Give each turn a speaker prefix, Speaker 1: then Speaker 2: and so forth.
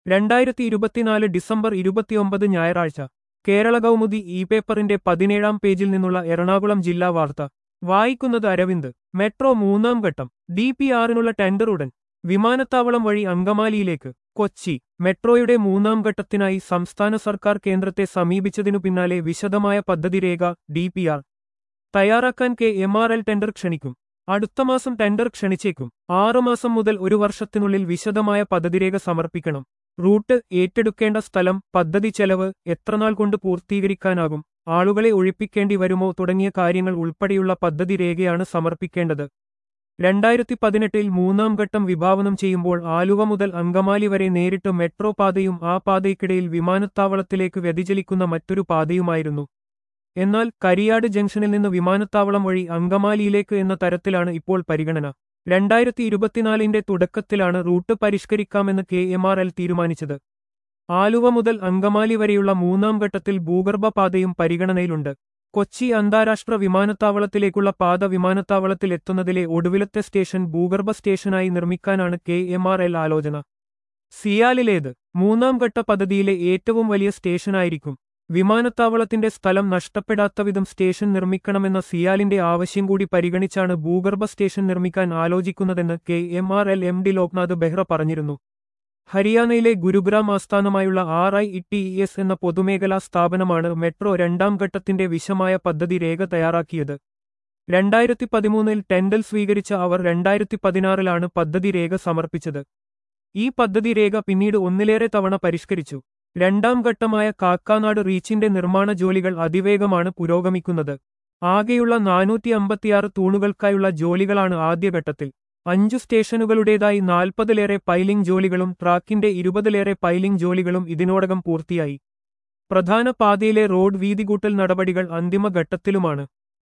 Speaker 1: രണ്ടായിരത്തി ഇരുപത്തിനാല് ഡിസംബർ ഇരുപത്തിയൊമ്പത് ഞായറാഴ്ച കേരള കൗമുദി ഇ പേപ്പറിന്റെ പതിനേഴാം പേജിൽ നിന്നുള്ള എറണാകുളം ജില്ലാ വാർത്ത വായിക്കുന്നത് അരവിന്ദ് മെട്രോ മൂന്നാം ഘട്ടം ഡി പി ആറിനുള്ള ടെൻഡർ ഉടൻ വിമാനത്താവളം വഴി അങ്കമാലിയിലേക്ക് കൊച്ചി മെട്രോയുടെ മൂന്നാം ഘട്ടത്തിനായി സംസ്ഥാന സർക്കാർ കേന്ദ്രത്തെ സമീപിച്ചതിനു പിന്നാലെ വിശദമായ പദ്ധതിരേഖ ഡി പി ആർ തയ്യാറാക്കാൻ K M R L tender ക്ഷണിക്കും അടുത്ത മാസം ടെൻഡർ ക്ഷണിച്ചേക്കും ആറുമാസം മുതൽ ഒരു വർഷത്തിനുള്ളിൽ വിശദമായ പദ്ധതിരേഖ സമർപ്പിക്കണം റൂട്ട് ഏറ്റെടുക്കേണ്ട സ്ഥലം പദ്ധതി ചെലവ് എത്രനാൾ കൊണ്ട് പൂർത്തീകരിക്കാനാകും ആളുകളെ ഒഴിപ്പിക്കേണ്ടി വരുമോ തുടങ്ങിയ കാര്യങ്ങൾ ഉൾപ്പെടെയുള്ള പദ്ധതി രേഖയാണ് സമർപ്പിക്കേണ്ടത് രണ്ടായിരത്തി പതിനെട്ടിൽ മൂന്നാം ഘട്ടം വിഭാവനം ചെയ്യുമ്പോൾ ആലുവ മുതൽ അങ്കമാലി വരെ നേരിട്ട് മെട്രോ പാതയും ആ പാതയ്ക്കിടയിൽ വിമാനത്താവളത്തിലേക്ക് വ്യതിചലിക്കുന്ന മറ്റൊരു പാതയുമായിരുന്നു എന്നാൽ കരിയാട് ജംഗ്ഷനിൽ നിന്ന് വിമാനത്താവളം വഴി അങ്കമാലിയിലേക്ക് എന്ന തരത്തിലാണ് ഇപ്പോൾ പരിഗണന രണ്ടായിരത്തി ഇരുപത്തിനാലിന്റെ തുടക്കത്തിലാണ് റൂട്ട് പരിഷ്കരിക്കാമെന്ന് കെ എം ആർ എൽ തീരുമാനിച്ചത് ആലുവ മുതൽ അങ്കമാലി വരെയുള്ള മൂന്നാം ഘട്ടത്തിൽ ഭൂഗർഭ പാതയും പരിഗണനയിലുണ്ട് കൊച്ചി അന്താരാഷ്ട്ര വിമാനത്താവളത്തിലേക്കുള്ള പാത വിമാനത്താവളത്തിൽ എത്തുന്നതിലെ ഒടുവിലത്തെ സ്റ്റേഷൻ ഭൂഗർഭ സ്റ്റേഷനായി നിർമ്മിക്കാനാണ് കെ എം ആർ എൽ ആലോചന സിയാലിലേത് മൂന്നാം ഘട്ട പദ്ധതിയിലെ ഏറ്റവും വലിയ സ്റ്റേഷനായിരിക്കും വിമാനത്താവളത്തിന്റെ സ്ഥലം നഷ്ടപ്പെടാത്തവിധം സ്റ്റേഷൻ നിർമ്മിക്കണമെന്ന സിയാലിന്റെ ആവശ്യം കൂടി പരിഗണിച്ചാണ് ഭൂഗർഭ സ്റ്റേഷൻ നിർമ്മിക്കാൻ ആലോചിക്കുന്നതെന്ന് K M R L M D Loknath Behera പറഞ്ഞിരുന്നു ഹരിയാനയിലെ ഗുരുഗ്രാം ആസ്ഥാനമായുള്ള R I E T E S എന്ന പൊതുമേഖലാ സ്ഥാപനമാണ് മെട്രോ രണ്ടാം ഘട്ടത്തിന്റെ വിശമായ പദ്ധതി രേഖ തയ്യാറാക്കിയത് രണ്ടായിരത്തി പതിമൂന്നിൽ ടെൻഡൽ സ്വീകരിച്ച അവർ രണ്ടായിരത്തി പതിനാറിലാണ് പദ്ധതി രേഖ സമർപ്പിച്ചത് ഈ പദ്ധതി രേഖ പിന്നീട് ഒന്നിലേറെ തവണ പരിഷ്കരിച്ചു രണ്ടാം ഘട്ടമായ കാക്കാനാട് റീച്ചിന്റെ നിർമ്മാണ ജോലികൾ അതിവേഗമാണ് പുരോഗമിക്കുന്നത് ആകെയുള്ള നാനൂറ്റി അമ്പത്തിയാറ് തൂണുകൾക്കായുള്ള ജോലികളാണ് ആദ്യഘട്ടത്തിൽ അഞ്ചു സ്റ്റേഷനുകളുടേതായി നാൽപ്പതിലേറെ പൈലിംഗ് ജോലികളും ട്രാക്കിന്റെ ഇരുപതിലേറെ പൈലിംഗ് ജോലികളും ഇതിനോടകം പൂർത്തിയായി പ്രധാന പാതയിലെ റോഡ് വീതികൂട്ടൽ നടപടികൾ അന്തിമഘട്ടത്തിലുമാണ്